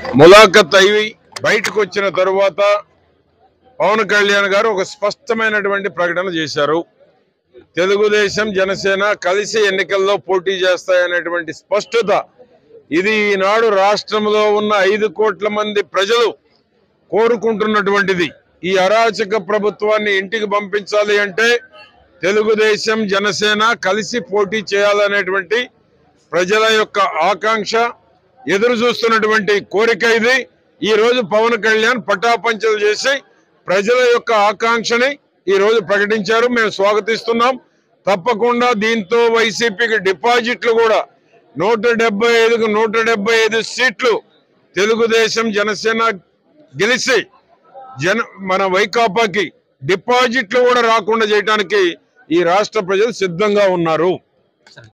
ములాఖత్ అయి బయటకు వచ్చిన తరువాత పవన్ కళ్యాణ్ గారు ఒక స్పష్టమైనటువంటి ప్రకటన చేశారు తెలుగుదేశం జనసేన కలిసి ఎన్నికల్లో పోటీ చేస్తాయనేటువంటి స్పష్టత ఇది ఈనాడు రాష్ట్రంలో ఉన్న ఐదు కోట్ల మంది ప్రజలు కోరుకుంటున్నటువంటిది ఈ అరాచక ప్రభుత్వాన్ని ఇంటికి పంపించాలి అంటే తెలుగుదేశం జనసేన కలిసి పోటీ చేయాలనేటువంటి ప్రజల యొక్క ఆకాంక్ష ఎదురు చూస్తున్నటువంటి కోరిక ఇది ఈ రోజు పవన్ కళ్యాణ్ పటాపంచలు చేసి ప్రజల యొక్క ఆకాంక్షని ఈ రోజు ప్రకటించారు మేము స్వాగతిస్తున్నాం తప్పకుండా దీంతో వైసీపీకి డిపాజిట్లు కూడా నూట డెబ్బై ఐదుకు నూట డెబ్బై ఐదు సీట్లు తెలుగుదేశం జనసేన గెలిచి జన మన వైకాపాకి డిపాజిట్లు కూడా రాకుండా చేయడానికి ఈ రాష్ట్ర ప్రజలు సిద్ధంగా ఉన్నారు